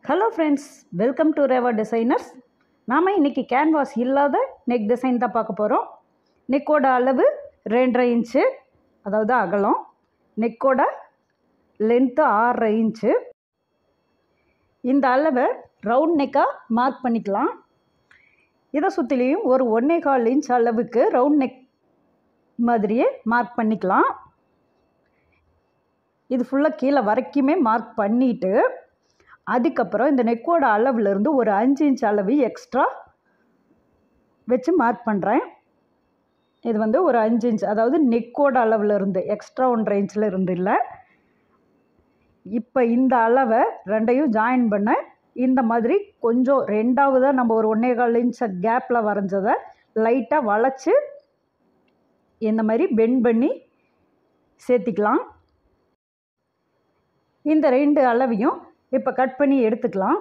hello friends welcome to Reva designers நாம் இன்றைக்கி canvas இல்லாத நெக் டிசைன் தான் பார்க்க போகிறோம் நெக்கோட அளவு ரெண்டரை இன்ச்சு அதாவது அகலம் நெக்கோட லென்த்து ஆறரை இன்ச்சு இந்த அளவை ரவுண்ட் நெக்காக மார்க் பண்ணிக்கலாம் இதை சுற்றிலையும் ஒரு ஒன்றே கால் இன்ச் அளவுக்கு ரவுண்ட் நெக் மாதிரியே மார்க் பண்ணிக்கலாம் இது ஃபுல்லாக கீழே வரைக்குமே மார்க் பண்ணிவிட்டு அதுக்கப்புறம் இந்த நெக்கோட அளவுலேருந்து ஒரு அஞ்சு இன்ச் அளவு எக்ஸ்ட்ரா வச்சு மார்க் பண்ணுறேன் இது வந்து ஒரு அஞ்சு இன்ச் அதாவது நெக்கோட அளவில் இருந்து எக்ஸ்ட்ரா ஒன்றரை இன்ச்சில் இருந்து இல்லை இப்போ இந்த அளவை ரெண்டையும் ஜாயின் பண்ண இந்த மாதிரி கொஞ்சம் ரெண்டாவதாக நம்ம ஒரு ஒன்றே கால் இன்ச் கேப்பில் வரைஞ்சதை லைட்டாக வளைச்சி இந்த மாதிரி பெண்ட் பண்ணி சேர்த்திக்கலாம் இந்த ரெண்டு அளவையும் இப்போ கட் பண்ணி எடுத்துக்கலாம்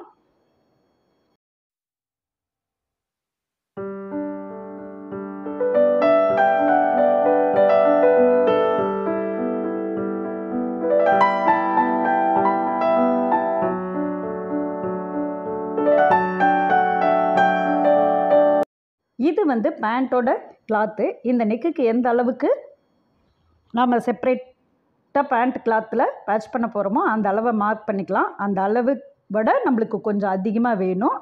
இது வந்து பேண்ட்டோட கிளாத்து இந்த நெக்குக்கு எந்த அளவுக்கு நாம் செப்பரேட்டாக பேண்ட் கிளாத்தில் பேட்ச் பண்ண போகிறோமோ அந்த அளவை மார்க் பண்ணிக்கலாம் அந்த அளவு விட நம்மளுக்கு கொஞ்சம் அதிகமாக வேணும்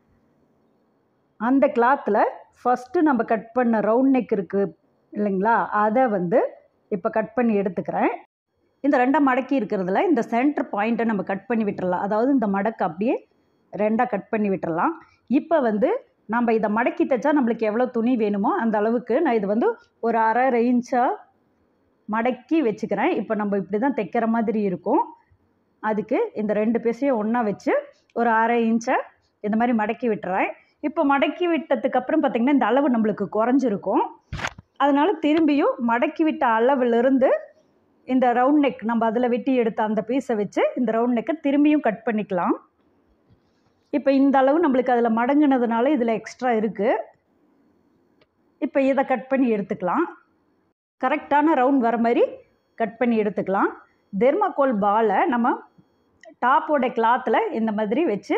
அந்த கிளாத்தில் ஃபஸ்ட்டு நம்ம கட் பண்ண ரவுண்ட் நெக் இருக்குது இல்லைங்களா அதை வந்து இப்போ கட் பண்ணி எடுத்துக்கிறேன் இந்த ரெண்டாக மடக்கி இருக்கிறதுல இந்த சென்டர் பாயிண்ட்டை நம்ம கட் பண்ணி விட்டுறலாம் அதாவது இந்த மடக்கு அப்படியே ரெண்டாக கட் பண்ணி விட்டுறலாம் இப்போ வந்து நம்ம இதை மடக்கி தைச்சா நம்மளுக்கு எவ்வளோ துணி வேணுமோ அந்த அளவுக்கு நான் இது வந்து ஒரு அரை இன்ச்சாக மடக்கி வச்சுக்கிறேன் இப்போ நம்ம இப்படி தான் தைக்கிற மாதிரி இருக்கும் அதுக்கு இந்த ரெண்டு பீஸையும் ஒன்றா வச்சு ஒரு அரை இன்ச்சை இந்த மாதிரி மடக்கி விட்டுறேன் இப்போ மடக்கி விட்டதுக்கப்புறம் பார்த்திங்கன்னா இந்த அளவு நம்மளுக்கு குறைஞ்சிருக்கும் அதனால் திரும்பியும் மடக்கி விட்ட அளவுலேருந்து இந்த ரவுண்ட் நெக் நம்ம அதில் வெட்டி எடுத்த அந்த பீஸை வச்சு இந்த ரவுண்ட் நெக்கை திரும்பியும் கட் பண்ணிக்கலாம் இப்போ இந்த அளவு நம்மளுக்கு அதில் மடங்குனதுனால இதில் எக்ஸ்ட்ரா இருக்குது இப்போ இதை கட் பண்ணி எடுத்துக்கலாம் கரெக்டான ரவுண்ட் வர மாதிரி கட் பண்ணி எடுத்துக்கலாம் தெர்மாக்கோல் பாலை நம்ம டாப்போட கிளாத்தில் இந்த மாதிரி வச்சு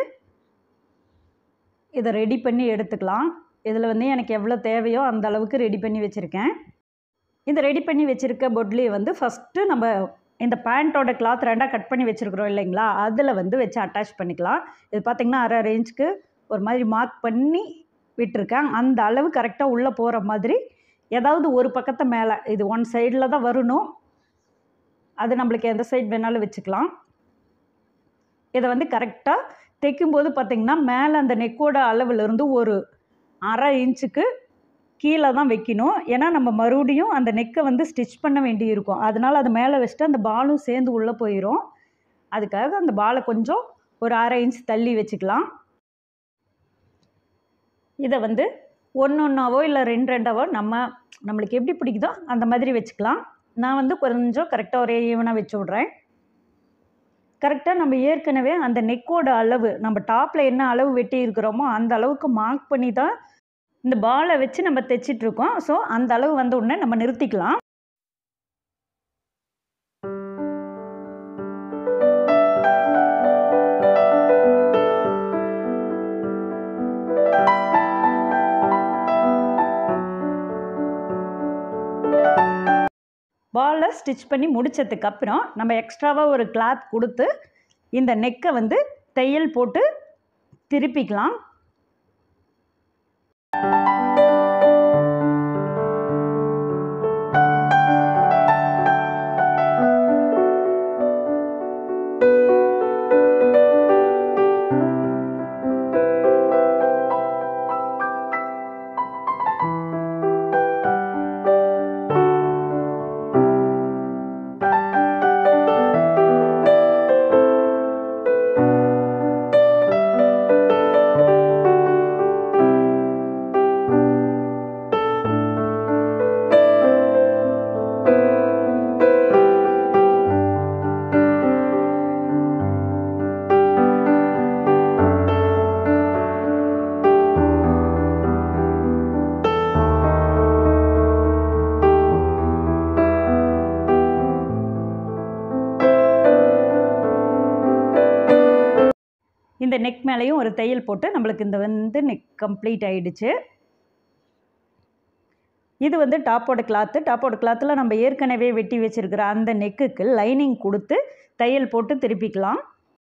இதை ரெடி பண்ணி எடுத்துக்கலாம் இதில் வந்து எனக்கு எவ்வளோ தேவையோ அந்த அளவுக்கு ரெடி பண்ணி வச்சுருக்கேன் இந்த ரெடி பண்ணி வச்சுருக்க பொட்லியை வந்து ஃபஸ்ட்டு நம்ம இந்த பேண்ட்டோட கிளாத் ரெண்டாக கட் பண்ணி வச்சுருக்குறோம் இல்லைங்களா அதில் வந்து வச்சு அட்டாச் பண்ணிக்கலாம் இது பார்த்திங்கன்னா அரை ரேஞ்சுக்கு ஒரு மாதிரி மார்க் பண்ணி விட்டுருக்கேன் அந்த அளவு கரெக்டாக உள்ளே போகிற மாதிரி ஏதாவது ஒரு பக்கத்தை மேலே இது ஒன் சைடில் தான் வரணும் அது நம்மளுக்கு எந்த சைடு வேணாலும் வச்சுக்கலாம் இதை வந்து கரெக்டாக தைக்கும்போது பார்த்திங்கன்னா மேலே அந்த நெக்கோட அளவுலேருந்து ஒரு அரை இன்ச்சுக்கு கீழே தான் வைக்கணும் ஏன்னா நம்ம மறுபடியும் அந்த நெக்கை வந்து ஸ்டிச் பண்ண வேண்டி இருக்கும் அதனால் அது மேலே வச்சுட்டு அந்த பாலும் சேர்ந்து உள்ளே போயிடும் அதுக்காக அந்த பாலை கொஞ்சம் ஒரு அரை இன்ச் தள்ளி வச்சுக்கலாம் இதை வந்து ஒன்று ஒன்றாவோ இல்லை ரெண்டு ரெண்டாவோ நம்ம நம்மளுக்கு எப்படி பிடிக்குதோ அந்த மாதிரி வச்சுக்கலாம் நான் வந்து கொஞ்சம் கரெக்டாக ஒரே ஈவனாக வச்சு விட்றேன் கரெக்டாக நம்ம ஏற்கனவே அந்த நெக்கோட அளவு நம்ம டாப்பில் என்ன அளவு வெட்டி இருக்கிறோமோ அந்த அளவுக்கு மார்க் பண்ணி தான் இந்த பாலை வச்சு நம்ம தைச்சிட்ருக்கோம் ஸோ அந்த அளவு வந்த உடனே நம்ம நிறுத்திக்கலாம் பாலை ஸ்டிச் பண்ணி முடித்ததுக்கப்புறம் நம்ம எக்ஸ்ட்ராவாக ஒரு கிளாத் கொடுத்து இந்த நெக்கை வந்து தையல் போட்டு திருப்பிக்கலாம் இந்த நெக் மேலேயும் ஒரு தையல் போட்டு நம்மளுக்கு இந்த வந்து நெக் கம்ப்ளீட் ஆகிடுச்சு இது வந்து டாப்போட கிளாத்து டாப்போட கிளாத்தில் நம்ம ஏற்கனவே வெட்டி வச்சுருக்கிற அந்த நெக்குக்கு லைனிங் கொடுத்து தையல் போட்டு திருப்பிக்கலாம்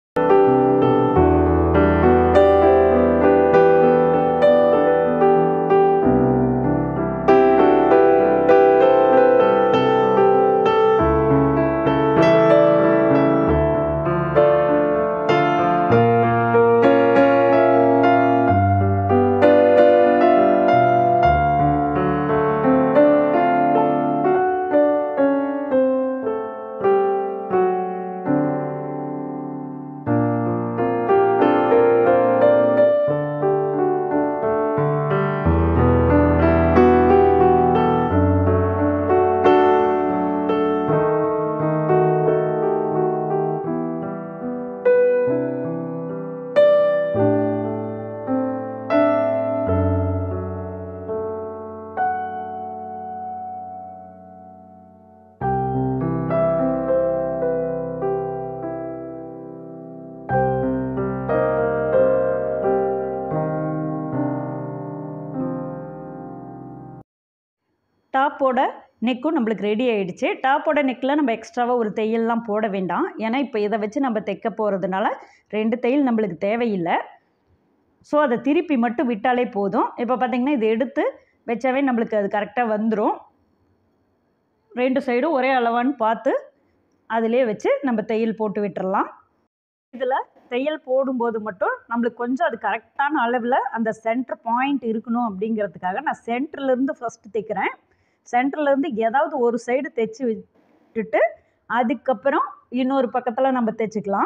டாப்போட நெக்கும் நம்மளுக்கு ரெடி ஆகிடுச்சு டாப்போட நெக்கில் நம்ம எக்ஸ்ட்ராவாக ஒரு தையல்லாம் போட வேண்டாம் ஏன்னா இப்போ இதை வச்சு நம்ம தைக்க போகிறதுனால ரெண்டு தையல் நம்மளுக்கு தேவையில்லை ஸோ அதை திருப்பி மட்டும் விட்டாலே போதும் இப்போ பார்த்திங்கன்னா இதை எடுத்து வச்சாவே நம்மளுக்கு அது கரெக்டாக வந்துடும் ரெண்டு சைடும் ஒரே அளவான்னு பார்த்து அதிலே வச்சு நம்ம தையல் போட்டு விட்டுறலாம் இதில் தையல் போடும்போது மட்டும் நம்மளுக்கு கொஞ்சம் அது கரெக்டான அளவில் அந்த சென்டர் பாயிண்ட் இருக்கணும் அப்படிங்கிறதுக்காக நான் சென்டர்லேருந்து ஃபஸ்ட்டு தைக்கிறேன் சென்டர்லேருந்து ஏதாவது ஒரு சைடு தைச்சி விட்டுட்டு அதுக்கப்புறம் இன்னொரு பக்கத்தில் நம்ம தைச்சிக்கலாம்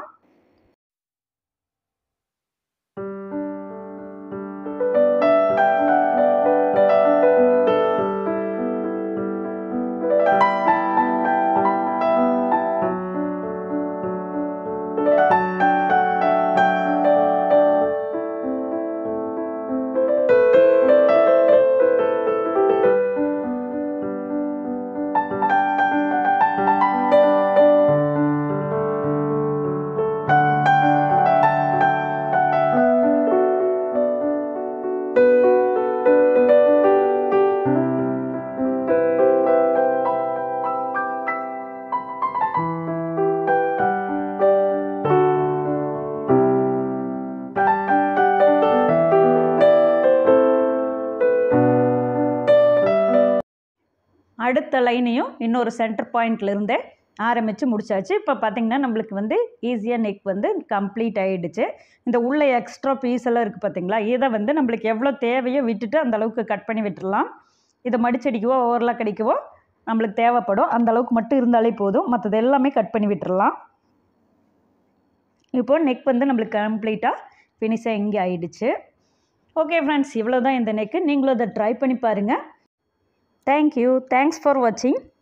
அடுத்த லைனையும் இன்னொரு சென்டர் பாயிண்ட்லேருந்தே ஆரம்பித்து முடிச்சாச்சு இப்போ பார்த்திங்கன்னா நம்மளுக்கு வந்து ஈஸியாக நெக் வந்து கம்ப்ளீட் ஆகிடுச்சு இந்த உள்ள எக்ஸ்ட்ரா பீஸ் எல்லாம் இருக்குது பார்த்தீங்களா இதை வந்து நம்மளுக்கு எவ்வளோ தேவையோ விட்டுட்டு அந்த அளவுக்கு கட் பண்ணி விட்டுடலாம் இதை மடிச்சடிக்கவோ ஓவர்லாக் அடிக்கவோ நம்மளுக்கு தேவைப்படும் அந்த அளவுக்கு மட்டும் இருந்தாலே போதும் மற்றது எல்லாமே கட் பண்ணி விட்டுறலாம் இப்போ நெக் வந்து நம்மளுக்கு கம்ப்ளீட்டாக ஃபினிஷாக இங்கே ஆயிடுச்சு ஓகே ஃப்ரெண்ட்ஸ் இவ்வளோ தான் இந்த நெக்கு நீங்களும் அதை ட்ரை பண்ணி பாருங்கள் தேங்க்யூ தேங்க்ஸ் ஃபார் வாட்சிங்